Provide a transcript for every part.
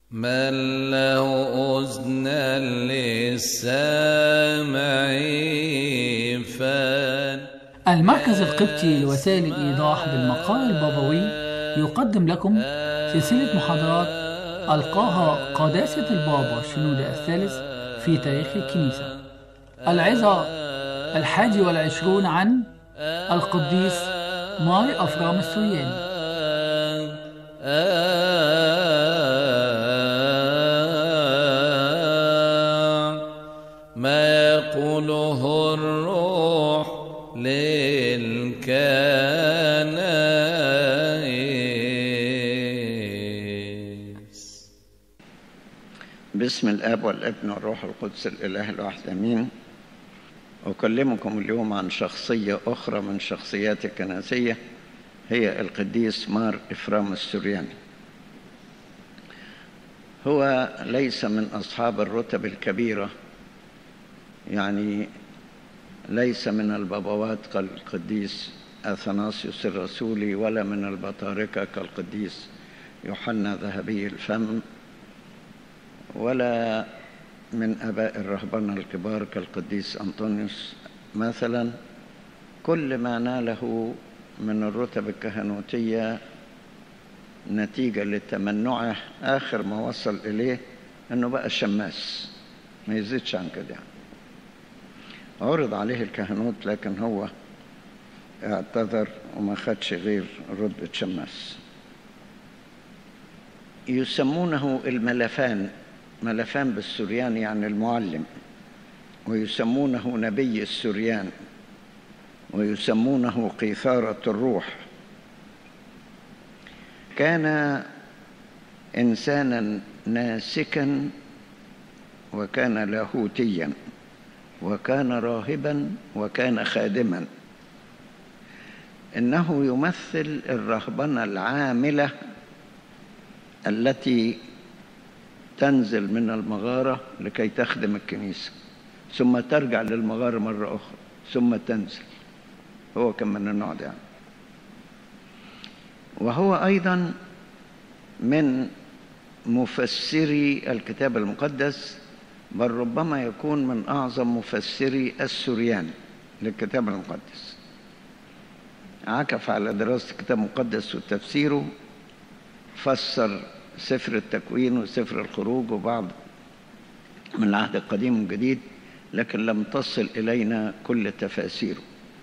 من له أذنى للسامع فان المركز القبطي لوسائل الإيضاح بالمقال البابوي يقدم لكم سلسلة محاضرات ألقاها قداسة البابا شنودة الثالث في تاريخ الكنيسة العظة الحادي والعشرون عن القديس ماري أفرام السورياني ما يقوله الروح للكنائس باسم الاب والابن والروح القدس الاله الواحد امين اكلمكم اليوم عن شخصيه اخرى من شخصيات الكنسيه هي القديس مار افرام السورياني هو ليس من اصحاب الرتب الكبيره يعني ليس من البابوات كالقديس اثناسيوس الرسولي ولا من البطاركه كالقديس يوحنا ذهبي الفم ولا من اباء الرهبنه الكبار كالقديس انطونيوس مثلا كل ما ناله من الرتب الكهنوتيه نتيجه لتمنعه اخر ما وصل اليه انه بقى شماس ما يزيدش عن كده يعني عرض عليه الكهنوت لكن هو اعتذر وما خدش غير رتبة شماس يسمونه الملفان ملفان بالسريان يعني المعلم ويسمونه نبي السريان ويسمونه قيثارة الروح كان إنسانا ناسكا وكان لاهوتيا وكان راهبا وكان خادما انه يمثل الرهبنه العامله التي تنزل من المغاره لكي تخدم الكنيسه ثم ترجع للمغاره مره اخرى ثم تنزل هو كان من النوع ده يعني. وهو ايضا من مفسري الكتاب المقدس بل ربما يكون من أعظم مفسري السريان للكتاب المقدس عكف على دراسة الكتاب المقدس وتفسيره فسر سفر التكوين وسفر الخروج وبعض من العهد القديم والجديد لكن لم تصل إلينا كل تفاسيره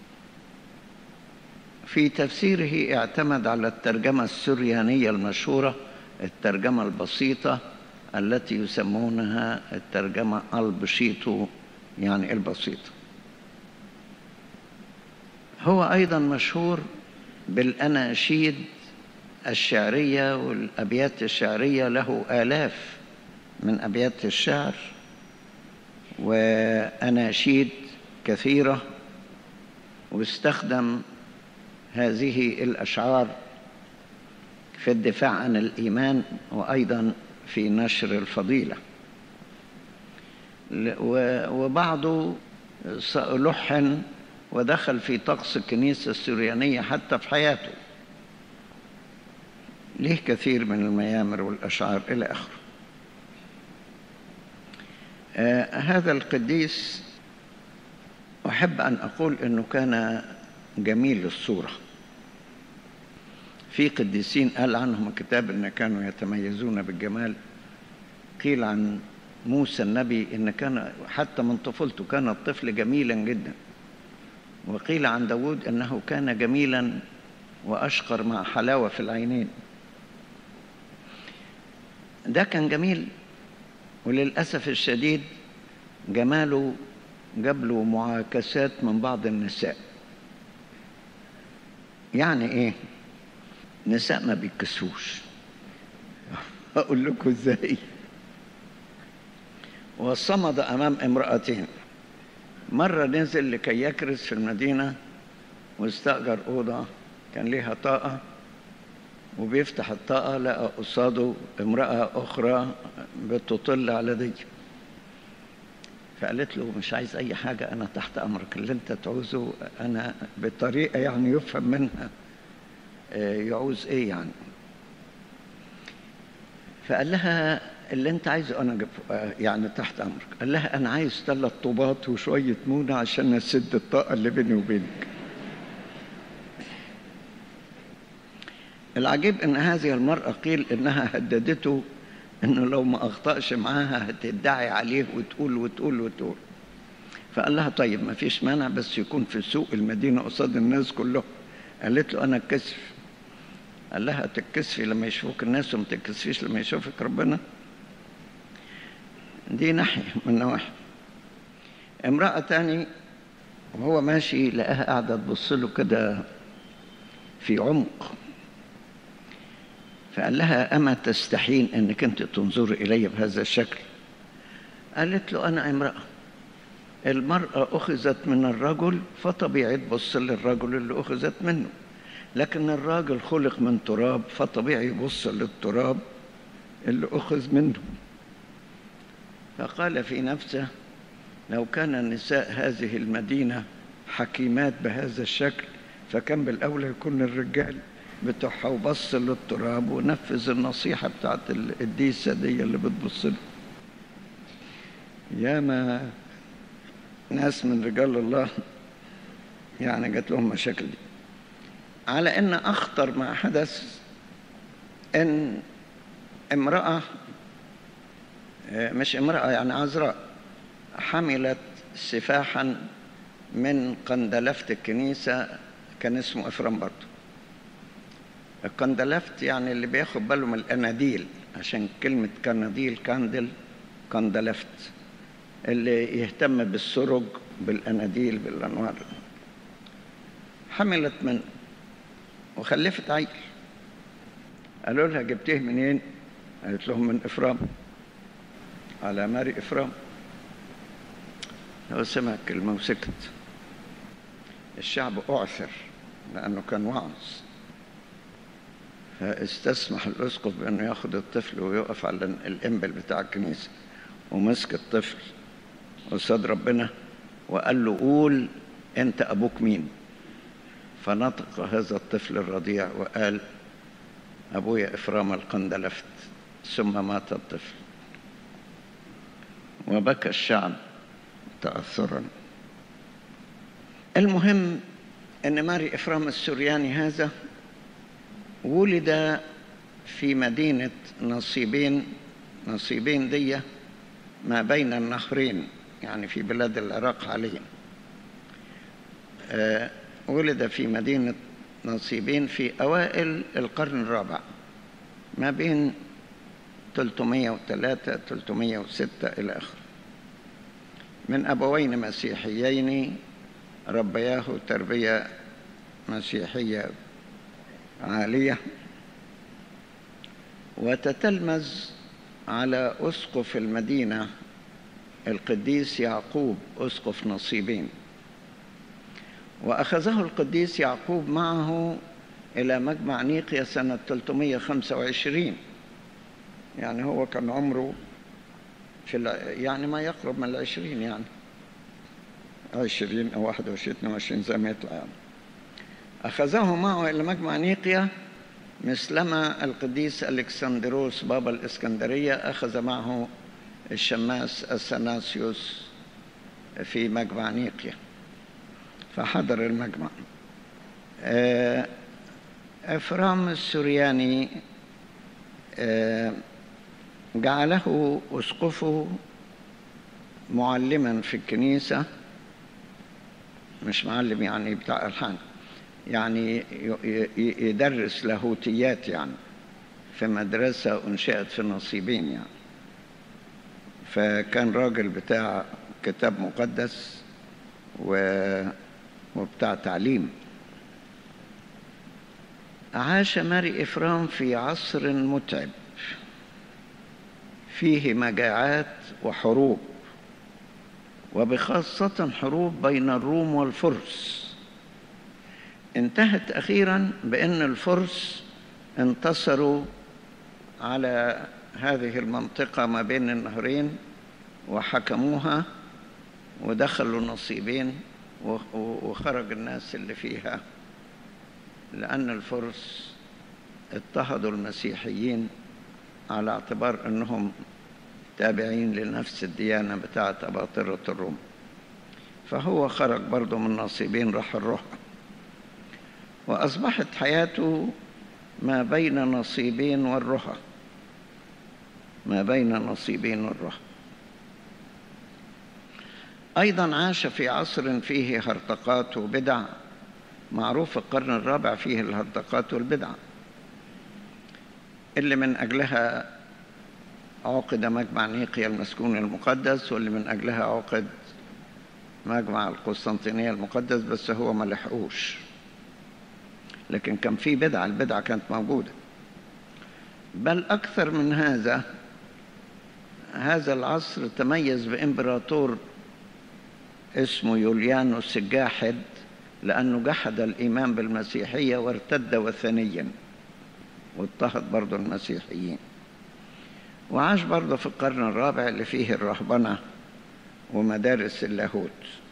في تفسيره اعتمد على الترجمة السريانية المشهورة الترجمة البسيطة التي يسمونها الترجمة البشيطو يعني البسيطة هو أيضا مشهور بالأناشيد الشعرية والأبيات الشعرية له آلاف من أبيات الشعر وأناشيد كثيرة واستخدم هذه الأشعار في الدفاع عن الإيمان وأيضا في نشر الفضيلة وبعضه لحن ودخل في طقس الكنيسة السريانية حتى في حياته ليه كثير من الميامر والأشعار إلى آخره آه هذا القديس أحب أن أقول أنه كان جميل الصورة في قديسين قال عنهم الكتاب ان كانوا يتميزون بالجمال قيل عن موسى النبي ان كان حتى من طفولته كان الطفل جميلا جدا وقيل عن داود انه كان جميلا واشقر مع حلاوه في العينين ده كان جميل وللاسف الشديد جماله جاب له معاكسات من بعض النساء يعني ايه نساء ما بيتكسوش هقول لكم ازاي وصمد امام امرأتين مرة نزل لكي يكرس في المدينة واستأجر أوضة كان ليها طاقة وبيفتح الطاقة لقى قصاده امرأة أخرى بتطل على دي فقالت له مش عايز أي حاجة أنا تحت أمرك اللي أنت تعوزه أنا بطريقة يعني يفهم منها يعوز إيه يعني فقال لها اللي انت عايزه انا جب... يعني تحت امرك قال لها انا عايز ثلاث طوبات وشويه مونه عشان اسد الطاقه اللي بيني وبينك العجيب ان هذه المراه قيل انها هددته انه لو ما اخطاش معاها هتدعي عليه وتقول وتقول وتقول فقال لها طيب ما فيش مانع بس يكون في سوق المدينه قصاد الناس كلهم قالت له انا اتكسف قال لها تتكسفي لما يشوفوك الناس وما تتكسفيش لما يشوفك ربنا دي ناحية من نواحي امرأة تاني وهو ماشي لقاها قاعدة تبص له كده في عمق فقال لها أما تستحين أنك أنت تنظر إلي بهذا الشكل قالت له أنا امرأة المرأة أخذت من الرجل فطبيعي تبص للرجل اللي أخذت منه لكن الراجل خلق من تراب فطبيعي يبص للتراب اللي أخذ منه فقال في نفسه لو كان نساء هذه المدينة حكيمات بهذا الشكل فكان بالأولى يكون الرجال بتوعها وبص للتراب ونفذ النصيحة بتاعت الديسة دي اللي بتبص له ياما ناس من رجال الله يعني جات لهم مشاكل دي على ان اخطر ما حدث ان امراه مش امراه يعني عذراء حملت سفاحا من قندلفت الكنيسه كان اسمه افرام برضه القندلفت يعني اللي بياخد باله من الاناديل عشان كلمه كناديل كاندل قندلفت اللي يهتم بالسرج بالاناديل بالانوار حملت من وخلفت عيل قالوا لها جبتيه منين قالت لهم من افرام على ماري افرام هو سمع كلمه وسكت الشعب اعثر لانه كان واعظ فاستسمح الاسقف بانه ياخذ الطفل ويقف على الانبل بتاع الكنيسه ومسك الطفل قصاد ربنا وقال له قول انت ابوك مين فنطق هذا الطفل الرضيع وقال ابويا افرام القندلفت ثم مات الطفل وبكى الشعب تاثرا المهم ان ماري افرام السورياني هذا ولد في مدينه نصيبين نصيبين دي ما بين النهرين يعني في بلاد العراق حاليا أه ولد في مدينة نصيبين في أوائل القرن الرابع ما بين 303 306 إلى آخره من أبوين مسيحيين ربياه تربية مسيحية عالية وتتلمذ على أسقف المدينة القديس يعقوب أسقف نصيبين وأخذه القديس يعقوب معه إلى مجمع نيقيا سنة 325 يعني هو كان عمره في الع... يعني ما يقرب من العشرين يعني عشرين أو واحد وعشرين اثنين وعشرين زي ما يطلع يعني أخذه معه إلى مجمع نيقيا مثلما القديس ألكسندروس بابا الإسكندرية أخذ معه الشماس أثناسيوس في مجمع نيقيا فحضر المجمع إفرام السرياني جعله أسقفه معلما في الكنيسة مش معلم يعني بتاع ألحان يعني يدرس لاهوتيات يعني في مدرسة أنشئت في نصيبين يعني فكان راجل بتاع كتاب مقدس و وبتاع تعليم عاش ماري إفرام في عصر متعب فيه مجاعات وحروب وبخاصة حروب بين الروم والفرس انتهت أخيرا بأن الفرس انتصروا على هذه المنطقة ما بين النهرين وحكموها ودخلوا نصيبين وخرج الناس اللي فيها لأن الفرس اضطهدوا المسيحيين على اعتبار أنهم تابعين لنفس الديانة بتاعة أباطرة الروم فهو خرج برضه من نصيبين راح الروح وأصبحت حياته ما بين نصيبين والرهى ما بين نصيبين والرهى أيضا عاش في عصر فيه هرطقات وبدع معروف القرن الرابع فيه الهرطقات والبدع اللي من أجلها عقد مجمع نيقيا المسكون المقدس واللي من أجلها عقد مجمع القسطنطينية المقدس بس هو ما لحقوش لكن كان في بدعة البدعة كانت موجودة بل أكثر من هذا هذا العصر تميز بإمبراطور اسمه يوليانوس الجاحد لأنه جحد الإيمان بالمسيحية وارتد وثنيا واضطهد برضه المسيحيين وعاش برضه في القرن الرابع اللي فيه الرهبنة ومدارس اللاهوت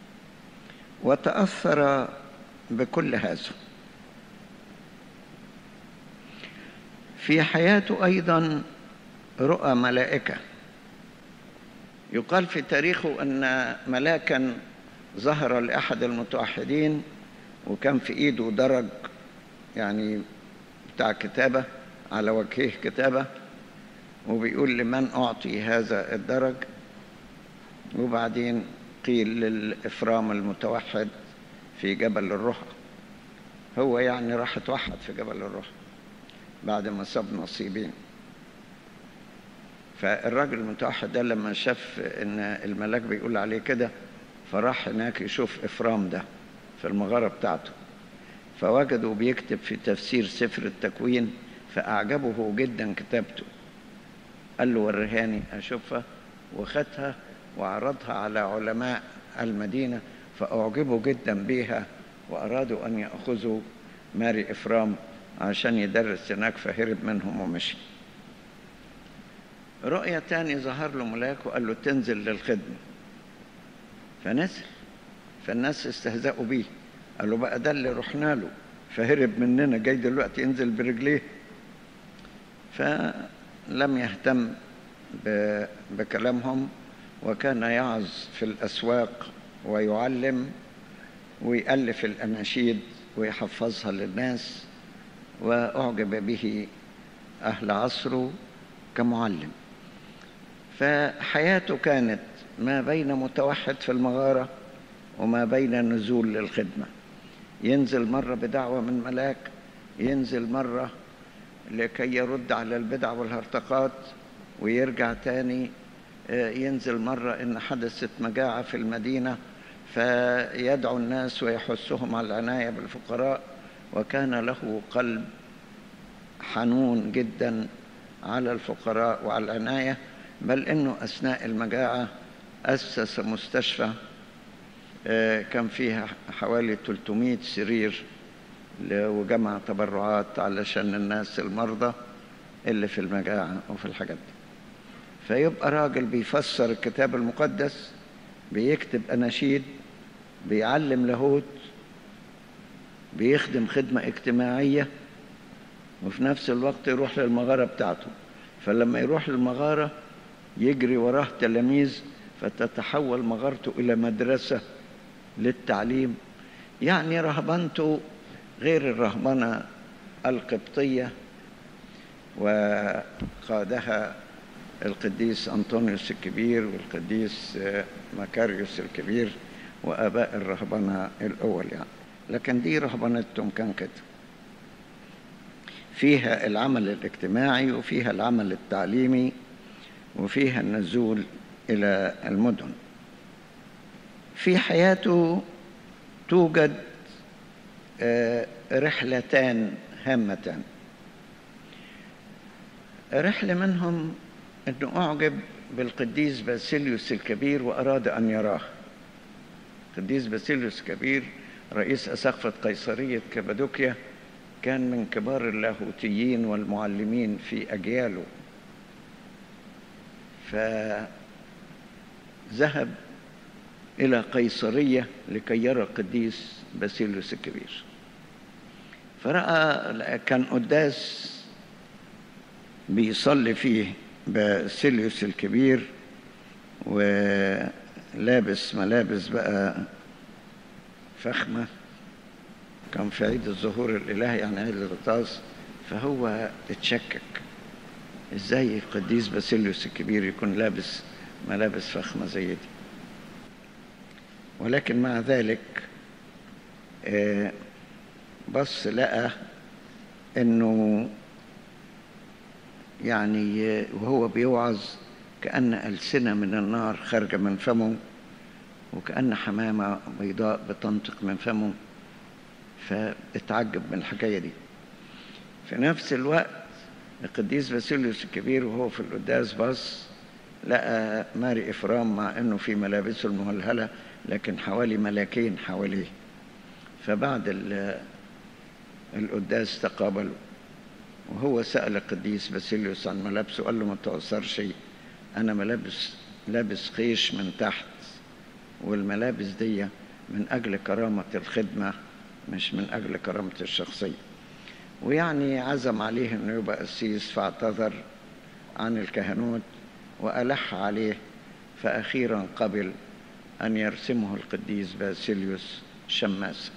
وتأثر بكل هذا في حياته أيضا رؤى ملائكة يقال في تاريخه أن ملاكا ظهر لأحد المتوحدين وكان في إيده درج يعني بتاع كتابة على وجهه كتابة وبيقول لمن أعطي هذا الدرج وبعدين قيل للإفرام المتوحد في جبل الرهى هو يعني راح اتوحد في جبل الرهى بعد ما ساب نصيبين فالراجل المتوحد ده لما شاف ان الملاك بيقول عليه كده فراح هناك يشوف افرام ده في المغاره بتاعته فوجده بيكتب في تفسير سفر التكوين فاعجبه جدا كتابته قال له وريهاني اشوفها وخدها وعرضها على علماء المدينه فاعجبوا جدا بيها وارادوا ان ياخذوا ماري افرام عشان يدرس هناك فهرب منهم ومشي رؤية تاني ظهر له ملاك وقال له تنزل للخدمة فنزل فالناس استهزأوا بيه قالوا بقى ده اللي رحنا له فهرب مننا جاي دلوقتي ينزل برجليه فلم يهتم بكلامهم وكان يعظ في الأسواق ويعلم ويألف الأناشيد ويحفظها للناس وأعجب به أهل عصره كمعلم فحياته كانت ما بين متوحد في المغارة وما بين النزول للخدمة ينزل مرة بدعوة من ملاك ينزل مرة لكي يرد على البدع والهرطقات ويرجع تاني ينزل مرة إن حدثت مجاعة في المدينة فيدعو الناس ويحثهم على العناية بالفقراء وكان له قلب حنون جدا على الفقراء وعلى العناية بل أنه أثناء المجاعة أسس مستشفى كان فيها حوالي 300 سرير وجمع تبرعات علشان الناس المرضى اللي في المجاعة وفي الحاجات دي فيبقى راجل بيفسر الكتاب المقدس بيكتب أناشيد بيعلم لاهوت بيخدم خدمة اجتماعية وفي نفس الوقت يروح للمغارة بتاعته فلما يروح للمغارة يجري وراه تلاميذ فتتحول مغارته إلى مدرسة للتعليم يعني رهبنته غير الرهبنة القبطية وقادها القديس أنطونيوس الكبير والقديس مكاريوس الكبير وآباء الرهبنة الأول يعني لكن دي رهبنتهم كان كده فيها العمل الاجتماعي وفيها العمل التعليمي وفيها النزول إلى المدن في حياته توجد رحلتان هامتان رحلة منهم أنه أعجب بالقديس باسيليوس الكبير وأراد أن يراه القديس باسيليوس الكبير رئيس أسقفة قيصرية كابادوكيا كان من كبار اللاهوتيين والمعلمين في أجياله فذهب إلى قيصرية لكي يرى القديس باسيليوس الكبير فرأى كان قداس بيصلي فيه باسيليوس الكبير ولابس ملابس بقى فخمة كان في عيد الظهور الإلهي يعني عيد الغطاس فهو اتشكك ازاي القديس باسيليوس الكبير يكون لابس ملابس فخمة زي دي ولكن مع ذلك آه، بص لقى انه يعني آه، وهو بيوعظ كأن ألسنة من النار خارجة من فمه وكأن حمامة بيضاء بتنطق من فمه فاتعجب من الحكاية دي في نفس الوقت القديس باسيليوس الكبير وهو في القداس بص لقى ماري إفرام مع أنه في ملابسه المهلهلة لكن حوالي ملاكين حواليه فبعد ال- القداس تقابلوا وهو سأل القديس باسيليوس عن ملابسه قال له ما تأثرش أنا ملابس لابس خيش من تحت والملابس دي من أجل كرامة الخدمة مش من أجل كرامة الشخصية ويعني عزم عليه أنه يبقى قسيس فاعتذر عن الكهنوت وألح عليه فأخيرا قبل أن يرسمه القديس باسيليوس شماسا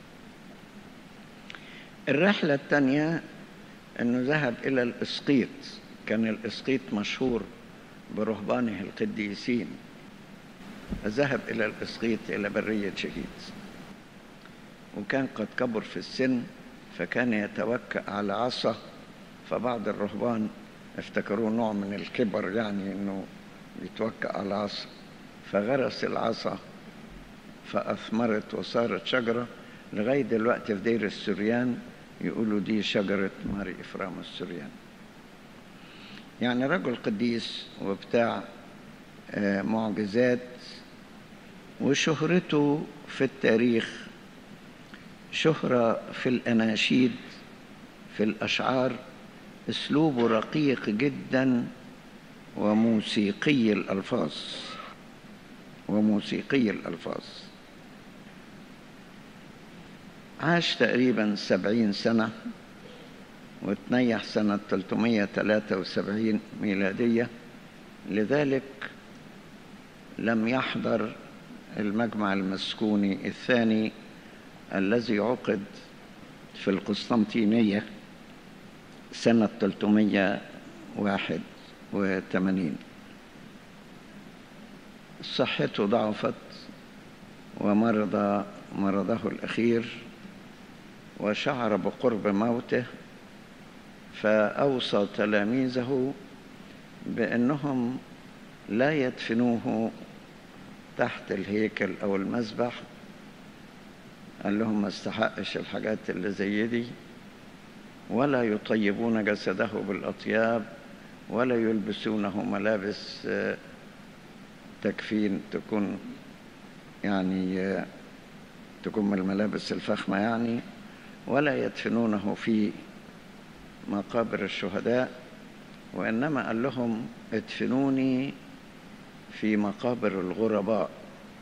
الرحلة الثانية أنه ذهب إلى الإسقيط كان الإسقيط مشهور برهبانه القديسين فذهب إلى الإسقيط إلى برية شهيد وكان قد كبر في السن فكان يتوكأ على عصا فبعض الرهبان افتكروه نوع من الكبر يعني انه يتوكأ على عصا فغرس العصا فأثمرت وصارت شجرة لغاية دلوقتي في دير السريان يقولوا دي شجرة ماري إفرام السريان يعني رجل قديس وبتاع آه، معجزات وشهرته في التاريخ شهرة في الأناشيد في الأشعار أسلوبه رقيق جدا وموسيقي الألفاظ وموسيقي الألفاظ عاش تقريبا سبعين سنة وتنيح سنة 373 ميلادية لذلك لم يحضر المجمع المسكوني الثاني الذي عقد في القسطنطينية سنة 381 صحته ضعفت ومرض مرضه الأخير وشعر بقرب موته فأوصى تلاميذه بأنهم لا يدفنوه تحت الهيكل أو المذبح قال لهم ما استحقش الحاجات اللي زي دي ولا يطيبون جسده بالأطياب ولا يلبسونه ملابس آه، تكفين تكون يعني آه، تكون من الملابس الفخمة يعني ولا يدفنونه في مقابر الشهداء وإنما قال لهم ادفنوني في مقابر الغرباء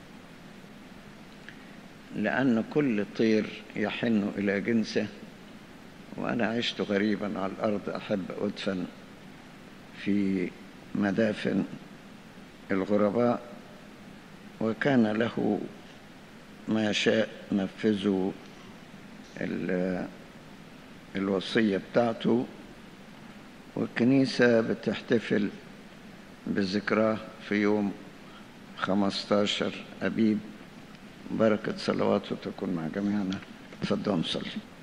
لأن كل طير يحن إلى جنسه وأنا عشت غريبا على الأرض أحب أدفن في مدافن الغرباء وكان له ما شاء نفذوا ال- الوصية بتاعته والكنيسة بتحتفل بذكراه في يوم 15 أبيب بركة صلواته تكون مع جميعنا تفضلوا نصلي